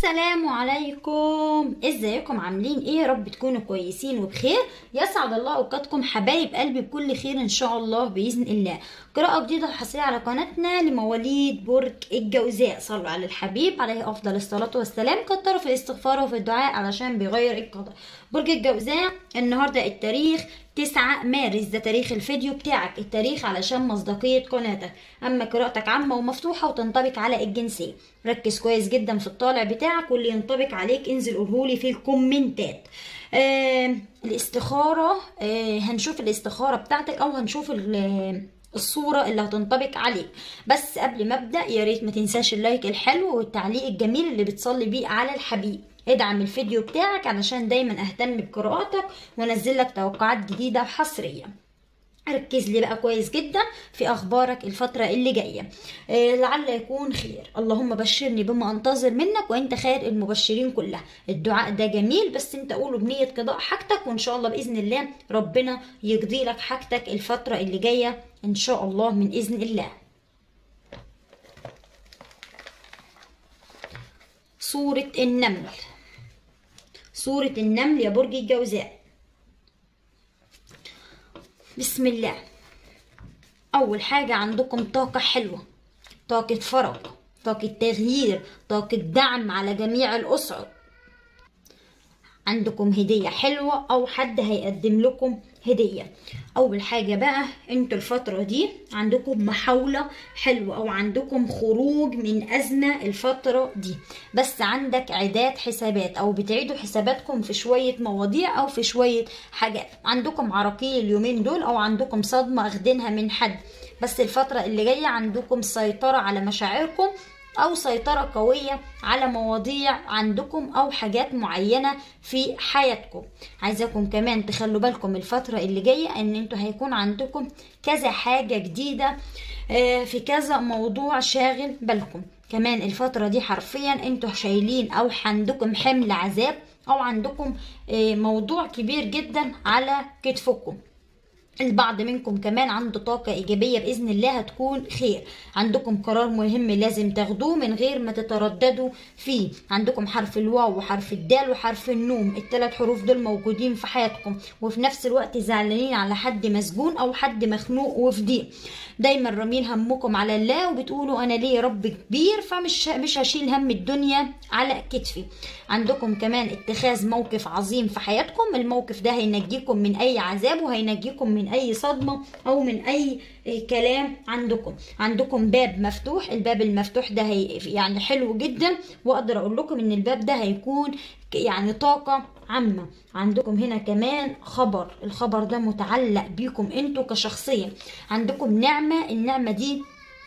السلام عليكم ازيكم عاملين ايه يا رب تكونوا كويسين وبخير يسعد الله اوقاتكم حبايب قلبي بكل خير ان شاء الله باذن الله قراءة جديدة حصرية على قناتنا لمواليد برج الجوزاء صلوا على الحبيب عليه افضل الصلاة والسلام كتروا في الاستغفار وفي الدعاء علشان بيغير القدر برج الجوزاء النهارده التاريخ 9 مارس ده تاريخ الفيديو بتاعك التاريخ علشان مصداقية قناتك أما قراءتك عامة ومفتوحة وتنطبق على الجنسية ركز كويس جدا في الطالع بتاعك واللي ينطبق عليك انزل قولهولي في الكومنتات آه الاستخارة آه هنشوف الاستخارة بتاعتك أو هنشوف الصورة اللي هتنطبق عليك بس قبل ما ابدأ يا ريت ما تنساش اللايك الحلو والتعليق الجميل اللي بتصلي بيه على الحبيب ادعم الفيديو بتاعك علشان دايما اهتم بقراءاتك وانزل لك توقعات جديده وحصريه ركز لي بقى كويس جدا في اخبارك الفتره اللي جايه آه لعل يكون خير اللهم بشرني بما انتظر منك وانت خير المبشرين كلها الدعاء ده جميل بس انت قوله بنيه قضاء حاجتك وان شاء الله باذن الله ربنا يقضي لك حاجتك الفتره اللي جايه ان شاء الله من اذن الله صوره النمل صورة النمل يا برج الجوزاء بسم الله أول حاجة عندكم طاقة حلوة طاقة فرج طاقة تغيير طاقة دعم على جميع الأسر عندكم هدية حلوة أو حد هيقدم لكم هدية أول حاجة بقى انتوا الفترة دي عندكم محاولة حلوة أو عندكم خروج من أزمة الفترة دي بس عندك عداد حسابات أو بتعيدوا حساباتكم في شوية مواضيع أو في شوية حاجات عندكم عراقيل اليومين دول أو عندكم صدمة أخدينها من حد بس الفترة اللي جاية عندكم سيطرة على مشاعركم او سيطرة قوية على مواضيع عندكم او حاجات معينة في حياتكم عايزاكم كمان تخلوا بالكم الفترة اللي جاية ان انتوا هيكون عندكم كذا حاجة جديدة في كذا موضوع شاغل بالكم كمان الفترة دي حرفيا انتوا شايلين او عندكم حمل عذاب او عندكم موضوع كبير جدا على كتفكم البعض منكم كمان عنده طاقة إيجابية بإذن الله هتكون خير عندكم قرار مهم لازم تاخدوه من غير ما تترددوا فيه عندكم حرف الواو وحرف الدال وحرف النوم الثلاث حروف دول موجودين في حياتكم وفي نفس الوقت زعلانين على حد مسجون أو حد مخنوق وفي ضيق دايما رامين همكم على الله وبتقولوا أنا ليه رب كبير فمش مش هشيل هم الدنيا على كتفي عندكم كمان اتخاذ موقف عظيم في حياتكم الموقف ده هينجيكم من أي عذاب وهينجيكم من اي صدمه او من اي كلام عندكم عندكم باب مفتوح الباب المفتوح ده هي يعني حلو جدا واقدر اقول لكم ان الباب ده هيكون يعني طاقه عامه عندكم هنا كمان خبر الخبر ده متعلق بيكم انتوا كشخصيه عندكم نعمه النعمه دي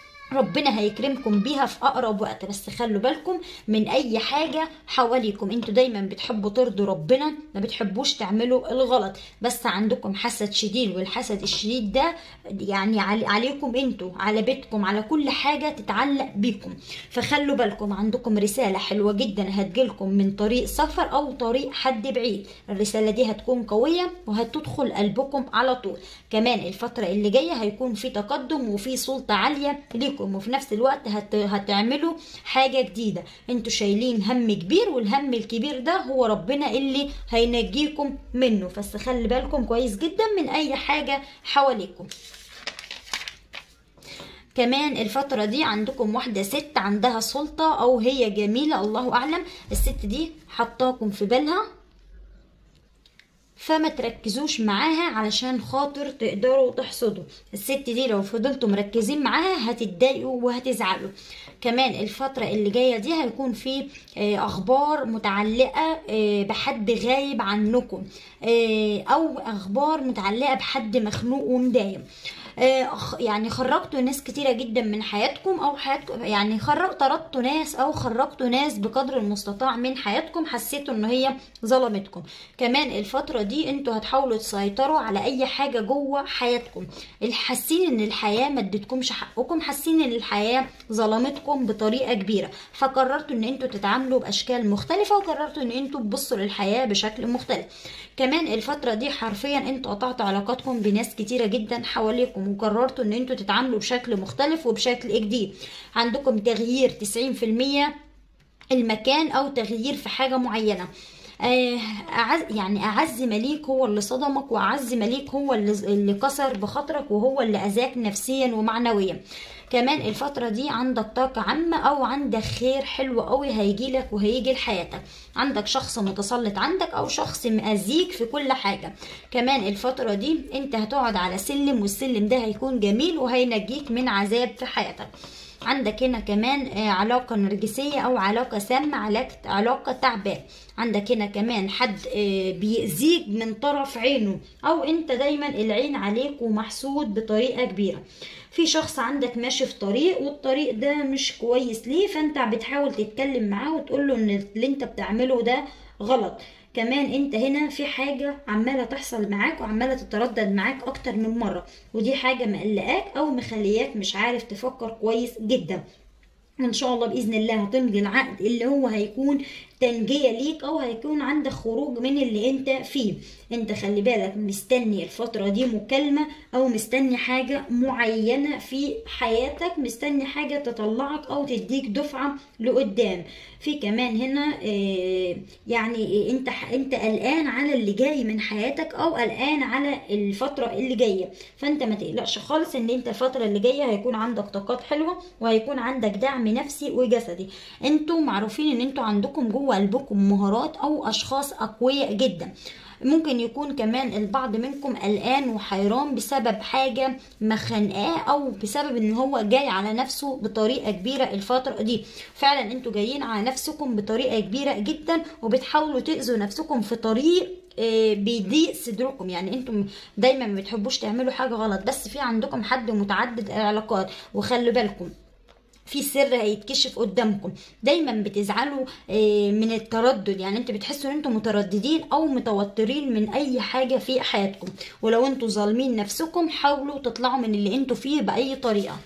ربنا هيكرمكم بيها في اقرب وقت بس خلوا بالكم من اي حاجه حواليكم انتوا دايما بتحبوا ترضوا ربنا ما بتحبوش تعملوا الغلط بس عندكم حسد شديد والحسد الشديد ده يعني عليكم انتوا على بيتكم على كل حاجه تتعلق بيكم فخلوا بالكم عندكم رساله حلوه جدا هتجيلكم من طريق سفر او طريق حد بعيد الرساله دي هتكون قويه وهتدخل قلبكم على طول كمان الفتره اللي جايه هيكون في تقدم وفي سلطه عاليه ليكم ليكم وفي نفس الوقت هت... هتعملوا حاجة جديدة انتوا شايلين هم كبير والهم الكبير ده هو ربنا اللي هينجيكم منه بس خلي بالكم كويس جدا من اي حاجة حواليكم كمان الفترة دي عندكم واحدة ست عندها سلطة او هي جميلة الله اعلم الست دي حطاكم في بالها فما تركزوش معاها علشان خاطر تقدروا تحصدوا الست دي لو فضلتوا مركزين معاها هتتضايقوا وهتزعلوا كمان الفترة اللي جاية دي هيكون في أخبار متعلقة بحد غايب عنكم أو أخبار متعلقة بحد مخنوق ومضايق يعني خرجتوا ناس كتيره جدا من حياتكم او حياتكم يعني خرج طردتوا ناس او خرجتوا ناس بقدر المستطاع من حياتكم حسيتوا ان هي ظلمتكم كمان الفتره دي انتوا هتحاولوا تسيطروا على اي حاجه جوه حياتكم حاسين ان الحياه ما ادتكمش حقكم حاسين ان الحياه ظلمتكم بطريقه كبيره فقررتوا ان انتوا تتعاملوا باشكال مختلفه وقررتوا ان انتوا تبصوا للحياه بشكل مختلف كمان الفتره دي حرفيا انتوا قطعتوا علاقاتكم بناس كتيره جدا حواليكم وقررتوا ان انتوا تتعاملوا بشكل مختلف وبشكل جديد عندكم تغيير 90% المكان او تغيير في حاجه معينه آه، أعز يعني أعز مليك هو اللي صدمك وأعز مليك هو اللي, اللي كسر بخاطرك وهو اللي أذاك نفسيا ومعنويا كمان الفترة دي عندك طاقة عامة أو عندك خير حلو قوي هيجيلك وهيجي لحياتك عندك شخص متسلط عندك أو شخص مأذيك في كل حاجة كمان الفترة دي أنت هتقعد على سلم والسلم ده هيكون جميل وهينجيك من عذاب في حياتك عندك هنا كمان آه، علاقة نرجسية أو علاقة سامة علاقة علاقة تعبان عندك هنا كمان حد آه، بيأذيك من طرف عينه أو أنت دايما العين عليك ومحسود بطريقة كبيرة في شخص عندك ماشي في طريق والطريق ده مش كويس ليه فانت بتحاول تتكلم معاه وتقول له ان اللي انت بتعمله ده غلط كمان انت هنا في حاجة عمالة تحصل معاك وعمالة تتردد معاك اكتر من مرة ودي حاجة مقلقاك او مخلياك مش عارف تفكر كويس جدا ان شاء الله باذن الله هتمضي العقد اللي هو هيكون تنجية ليك او هيكون عندك خروج من اللي انت فيه انت خلي بالك مستني الفترة دي مكالمة او مستني حاجة معينة في حياتك مستني حاجة تطلعك او تديك دفعة لقدام في كمان هنا آه، يعني انت انت قلقان على اللي جاي من حياتك او قلقان على الفترة اللي جاية فانت ما تقلقش خالص ان انت الفترة اللي جاية هيكون عندك طاقات حلوة وهيكون عندك دعم نفسي وجسدي انتوا معروفين ان انتوا عندكم جوه قلبكم مهارات او اشخاص اقوياء جدا ممكن يكون كمان البعض منكم قلقان وحيران بسبب حاجة مخنقاه او بسبب ان هو جاي على نفسه بطريقة كبيرة الفترة دي فعلا انتوا جايين على نفسكم بطريقة كبيرة جدا وبتحاولوا تأذوا نفسكم في طريق آه، بيضيق صدركم يعني انتم دايما ما بتحبوش تعملوا حاجة غلط بس في عندكم حد متعدد العلاقات وخلوا بالكم في سر هيتكشف قدامكم دايما بتزعلوا آه، من التردد يعني انتوا بتحسوا ان انتوا مترددين او متوترين من اي حاجه في حياتكم ولو انتوا ظالمين نفسكم حاولوا تطلعوا من اللي انتوا فيه باي طريقه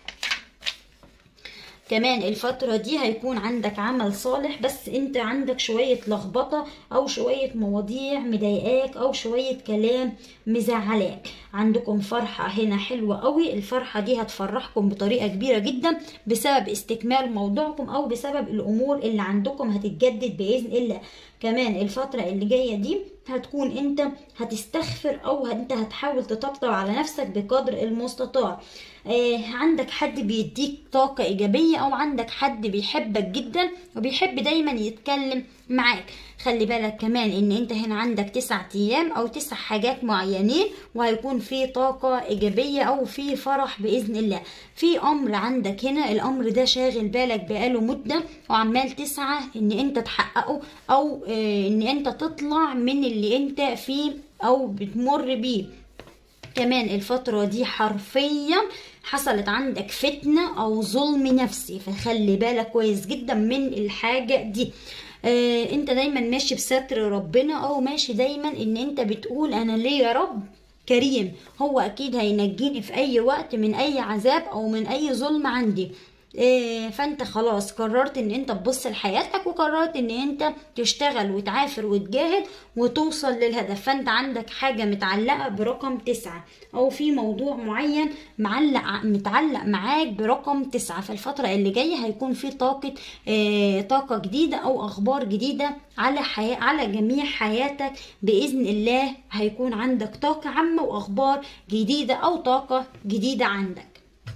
كمان الفترة دي هيكون عندك عمل صالح بس انت عندك شوية لخبطة او شوية مواضيع مضايقاك او شوية كلام مزعلاك عندكم فرحة هنا حلوة قوي الفرحة دي هتفرحكم بطريقة كبيرة جدا بسبب استكمال موضوعكم او بسبب الامور اللي عندكم هتتجدد باذن الله كمان الفترة اللي جاية دي هتكون انت هتستغفر او انت هتحاول تطبطب على نفسك بقدر المستطاع آه عندك حد بيديك طاقة إيجابية أو عندك حد بيحبك جدا وبيحب دايما يتكلم معاك خلي بالك كمان ان انت هنا عندك تسع ايام او تسع حاجات معينين وهيكون في طاقة ايجابية او في فرح باذن الله في امر عندك هنا الامر ده شاغل بالك بقاله مدة وعمال تسعى ان انت تحققه او آه، ان انت تطلع من اللي انت فيه او بتمر بيه كمان الفترة دي حرفيا حصلت عندك فتنة أو ظلم نفسي فخلي بالك كويس جدا من الحاجة دي آه انت دايما ماشي بستر ربنا او ماشي دايما ان انت بتقول انا ليه يا رب كريم هو اكيد هينجيني في اي وقت من اي عذاب او من اي ظلم عندي إيه فانت خلاص قررت ان انت تبص لحياتك وقررت ان انت تشتغل وتعافر وتجاهد وتوصل للهدف فانت عندك حاجة متعلقة برقم تسعة او في موضوع معين معلق متعلق معاك برقم تسعة فالفترة اللي جاية هيكون في طاقة إيه طاقة جديدة او اخبار جديدة على حياة على جميع حياتك باذن الله هيكون عندك طاقة عامة واخبار جديدة او طاقة جديدة عندك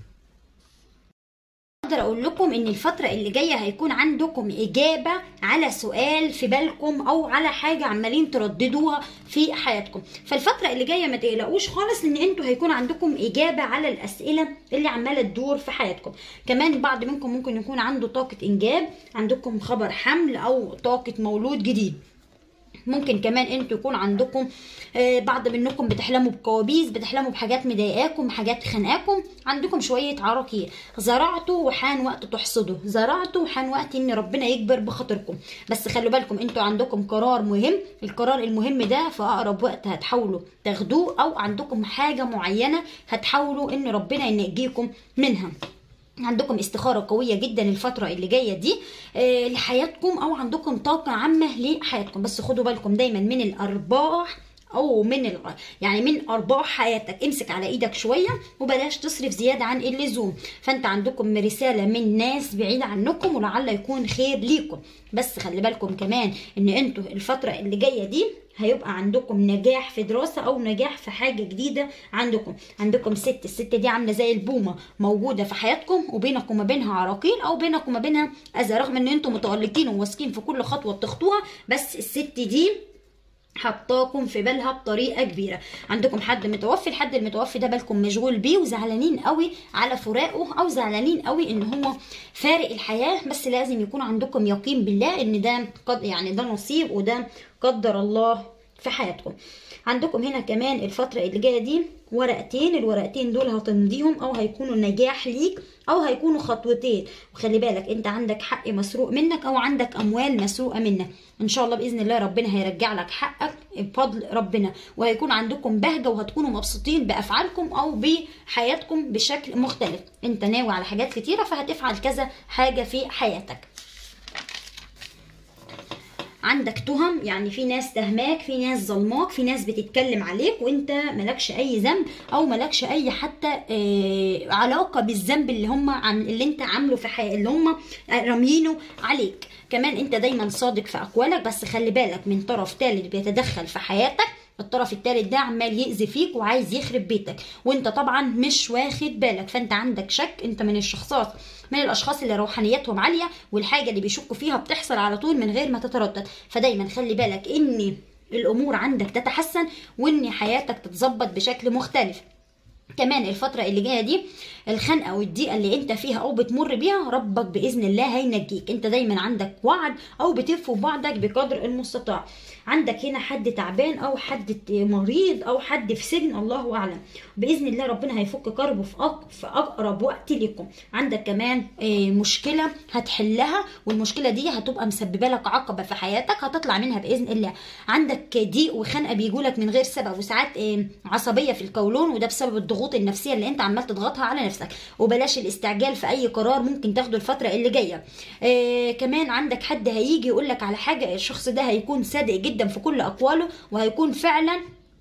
اقدر اقول لكم ان الفتره اللي جايه هيكون عندكم اجابه على سؤال في بالكم او على حاجه عمالين ترددوها في حياتكم فالفتره اللي جايه ما تقلقوش خالص ان انتوا هيكون عندكم اجابه على الاسئله اللي عماله تدور في حياتكم كمان بعض منكم ممكن يكون عنده طاقه انجاب عندكم خبر حمل او طاقه مولود جديد ممكن كمان انتوا يكون عندكم آه، بعض منكم بتحلموا بكوابيس بتحلموا بحاجات مضايقاكم حاجات خانقاكم عندكم شويه عراقيل زرعتوا وحان وقت تحصدوا زرعتوا وحان وقت ان ربنا يكبر بخاطركم بس خلوا بالكم انتوا عندكم قرار مهم القرار المهم ده في اقرب وقت هتحاولوا تاخدوه او عندكم حاجه معينه هتحاولوا ان ربنا ينجيكم منها عندكم استخارة قوية جدا الفترة اللي جاية دي آه، لحياتكم أو عندكم طاقة عامة لحياتكم بس خدوا بالكم دايما من الأرباح او من الغ... يعني من ارباح حياتك امسك على ايدك شويه وبلاش تصرف زياده عن اللزوم فانت عندكم رساله من ناس بعيده عنكم ولعل يكون خير ليكم بس خلي بالكم كمان ان انتوا الفتره اللي جايه دي هيبقى عندكم نجاح في دراسة أو نجاح في حاجة جديدة عندكم عندكم ست الست دي عاملة زي البومة موجودة في حياتكم وبينكم وما بينها عراقيل أو بينكم وما بينها أذى رغم إن أنتم متألقين وواثقين في كل خطوة بتخطوها بس الست دي حطاكم في بالها بطريقه كبيره عندكم حد متوفي الحد المتوفي ده بالكم مشغول بيه وزعلانين قوي على فراقه او زعلانين قوي ان هو فارق الحياه بس لازم يكون عندكم يقين بالله ان ده قد يعني ده نصيب وده قدر الله في حياتكم عندكم هنا كمان الفترة اللي جاية دي ورقتين الورقتين دول هتمضيهم او هيكونوا نجاح ليك او هيكونوا خطوتين وخلي بالك انت عندك حق مسروق منك او عندك اموال مسروقة منك ان شاء الله باذن الله ربنا هيرجع لك حقك بفضل ربنا وهيكون عندكم بهجة وهتكونوا مبسوطين بافعالكم او بحياتكم بشكل مختلف انت ناوي على حاجات كتيرة فهتفعل كذا حاجة في حياتك عندك تهم يعني في ناس تهماك في ناس ظلماك في ناس بتتكلم عليك وانت مالكش اي ذنب او مالكش اي حتى آه علاقه بالذنب اللي هم عم اللي انت عامله في حياتك اللي هم راميينه عليك كمان انت دايما صادق في اقوالك بس خلي بالك من طرف ثالث بيتدخل في حياتك الطرف الثالث ده عمال يأذي فيك وعايز يخرب بيتك وانت طبعا مش واخد بالك فانت عندك شك انت من الشخصات من الاشخاص اللي روحانيتهم عاليه والحاجه اللي بيشكوا فيها بتحصل على طول من غير ما تتردد فدايما خلي بالك ان الامور عندك تتحسن وان حياتك تتظبط بشكل مختلف كمان الفترة اللي جاية دي الخنقة والضيقة اللي انت فيها او بتمر بيها ربك بإذن الله هينجيك انت دايما عندك وعد او بتفوا بوعدك بقدر المستطاع عندك هنا حد تعبان او حد مريض او حد في سجن الله اعلم باذن الله ربنا هيفك كربه في أق... في اقرب وقت لكم عندك كمان مشكله هتحلها والمشكله دي هتبقى مسببه لك عقبه في حياتك هتطلع منها باذن الله عندك ضيق وخنقه بيجولك من غير سبب وساعات عصبيه في القولون وده بسبب الضغوط النفسيه اللي انت عمال تضغطها على نفسك وبلاش الاستعجال في اي قرار ممكن تاخده الفتره اللي جايه كمان عندك حد هيجي يقول لك على حاجه الشخص ده هيكون صادق جدا جدا في كل اقواله وهيكون فعلا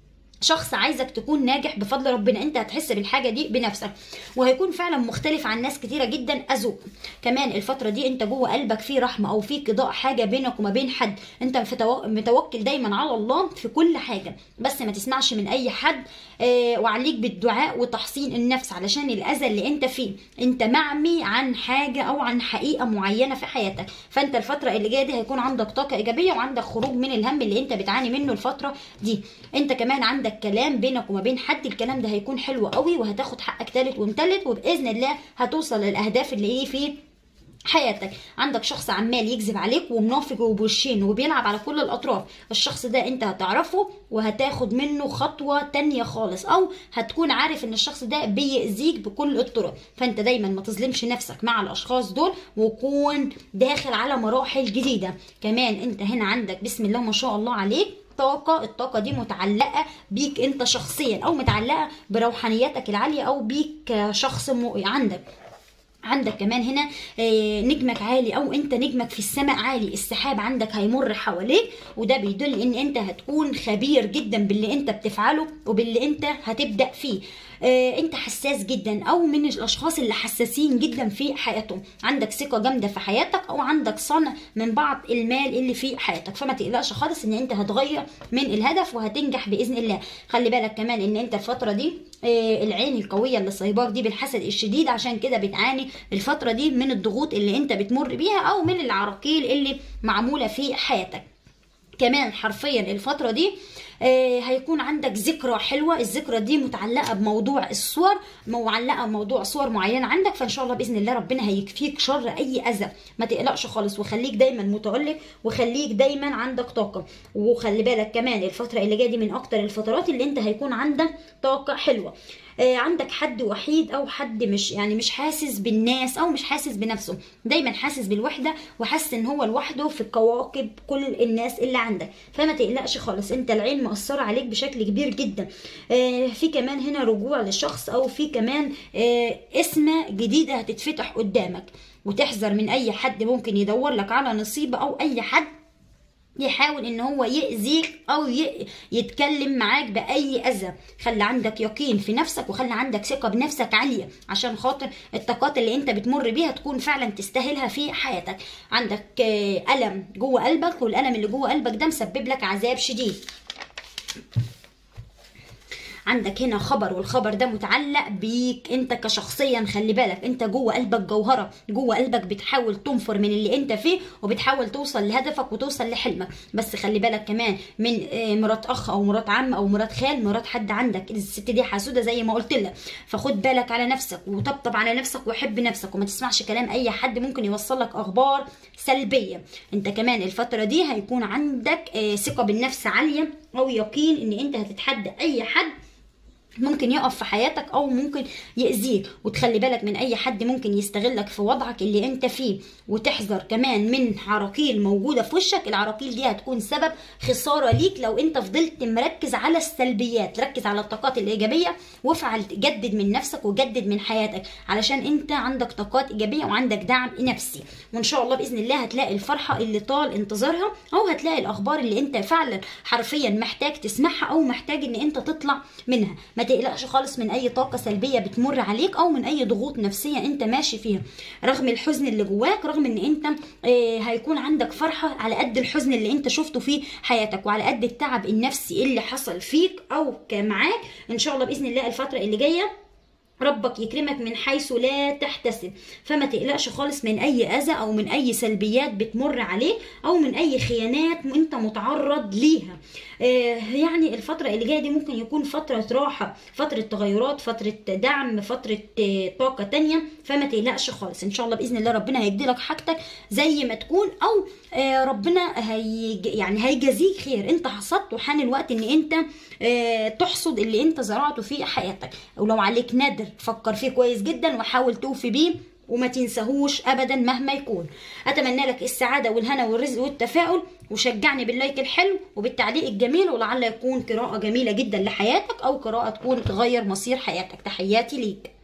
شخص عايزك تكون ناجح بفضل ربنا انت هتحس بالحاجه دي بنفسك وهيكون فعلا مختلف عن ناس كتيره جدا اذوق كمان الفتره دي انت جوه قلبك في رحمه او في قضاء حاجه بينك وما بين حد انت متوكل دايما على الله في كل حاجه بس ما تسمعش من اي حد اه وعليك بالدعاء وتحصين النفس علشان الاذى اللي انت فيه انت معمي عن حاجه او عن حقيقه معينه في حياتك فانت الفتره اللي جايه دي هيكون عندك طاقه ايجابيه وعندك خروج من الهم اللي انت بتعاني منه الفتره دي انت كمان عندك عندك كلام بينك وما بين حد الكلام ده هيكون حلو قوي وهتاخد حقك تالت ومتلت وباذن الله هتوصل للاهداف اللي ايه في حياتك عندك شخص عمال يكذب عليك ومنافق وبوشين وبيلعب على كل الاطراف الشخص ده انت هتعرفه وهتاخد منه خطوة تانية خالص او هتكون عارف ان الشخص ده بيأذيك بكل الطرق فانت دايما ما تظلمش نفسك مع الاشخاص دول وكون داخل على مراحل جديدة كمان انت هنا عندك بسم الله ما شاء الله عليك طاقة الطاقة دي متعلقة بيك انت شخصيا او متعلقة بروحانيتك العالية او بيك كشخص عندك عندك كمان هنا نجمك عالي او انت نجمك في السماء عالي السحاب عندك هيمر حواليك وده بيدل ان انت هتكون خبير جدا باللي انت بتفعله وباللي انت هتبدا فيه انت حساس جدا او من الاشخاص اللي حساسين جدا في حياتهم عندك ثقه جامده في حياتك او عندك صنع من بعض المال اللي في حياتك فما تقلقش خالص ان انت هتغير من الهدف وهتنجح باذن الله خلي بالك كمان ان انت الفتره دي العين القويه اللي صايباك دي بالحسد الشديد عشان كده بتعاني الفتره دي من الضغوط اللي انت بتمر بيها او من العراقيل اللي معموله في حياتك كمان حرفيا الفتره دي آه هيكون عندك ذكرى حلوه الذكرى دي متعلقه بموضوع الصور معلقه بموضوع صور معينه عندك فان شاء الله باذن الله ربنا هيكفيك شر اي اذى ما تقلقش خالص وخليك دايما متالق وخليك دايما عندك طاقه وخلي بالك كمان الفتره اللي جايه دي من اكتر الفترات اللي انت هيكون عندك طاقه حلوه آه عندك حد وحيد او حد مش يعني مش حاسس بالناس او مش حاسس بنفسه دايما حاسس بالوحده وحاسس ان هو لوحده في كواكب كل الناس اللي عندك فما تقلقش خالص انت العين مأثرة عليك بشكل كبير جدا آه في كمان هنا رجوع للشخص او في كمان آه اسمة جديدة هتتفتح قدامك وتحذر من اي حد ممكن يدور لك على نصيب او اي حد يحاول ان هو يأذيك او ي- يتكلم معاك باي اذى خلي عندك يقين في نفسك وخلي عندك ثقه بنفسك عاليه عشان خاطر الطاقات اللي انت بتمر بيها تكون فعلا تستاهلها في حياتك عندك آه، الم جوه قلبك والالم اللي جوه قلبك ده مسبب لك عذاب شديد عندك هنا خبر والخبر ده متعلق بيك انت كشخصيا خلي بالك انت جوه قلبك جوهره جوه قلبك بتحاول تنفر من اللي انت فيه وبتحاول توصل لهدفك وتوصل لحلمك بس خلي بالك كمان من آه، مرات اخ او مرات عم او مرات خال مرات حد عندك الست دي حاسوده زي ما قلت لك فخد بالك على نفسك وطبطب على نفسك وحب نفسك وما تسمعش كلام اي حد ممكن يوصل لك اخبار سلبيه انت كمان الفتره دي هيكون عندك آه، ثقه بالنفس عاليه او يقين ان انت هتتحدى اي حد ممكن يقف في حياتك او ممكن يأذيك وتخلي بالك من اي حد ممكن يستغلك في وضعك اللي انت فيه وتحذر كمان من عراقيل موجوده في وشك العراقيل دي هتكون سبب خساره ليك لو انت فضلت مركز على السلبيات ركز على الطاقات الايجابيه وافعل جدد من نفسك وجدد من حياتك علشان انت عندك طاقات ايجابيه وعندك دعم نفسي وان شاء الله باذن الله هتلاقي الفرحه اللي طال انتظارها او هتلاقي الاخبار اللي انت فعلا حرفيا محتاج تسمعها او محتاج ان انت تطلع منها ما تقلقش خالص من اي طاقه سلبيه بتمر عليك او من اي ضغوط نفسيه انت ماشي فيها رغم الحزن اللي جواك رغم ان انت آه، هيكون عندك فرحه على قد الحزن اللي انت شفته في حياتك وعلى قد التعب النفسي اللي حصل فيك او كان معاك ان شاء الله باذن الله الفتره اللي جايه ربك يكرمك من حيث لا تحتسب فما تقلقش خالص من اي اذى او من اي سلبيات بتمر عليك او من اي خيانات انت متعرض ليها آه يعني الفتره اللي جايه دي ممكن يكون فتره راحه فتره تغيرات فتره دعم فتره آه طاقه تانية فما تقلقش خالص ان شاء الله باذن الله ربنا هيدي لك حاجتك زي ما تكون او آه ربنا هي يعني هيجازيك خير انت حصدت وحان الوقت ان انت آه تحصد اللي انت زرعته في حياتك ولو عليك نادر فكر فيه كويس جدا وحاول توفي بيه وما تنساهوش ابدا مهما يكون اتمنى لك السعاده والهنا والرزق والتفاؤل وشجعني باللايك الحلو وبالتعليق الجميل ولعل يكون قراءه جميله جدا لحياتك او قراءه تكون تغير مصير حياتك تحياتي ليك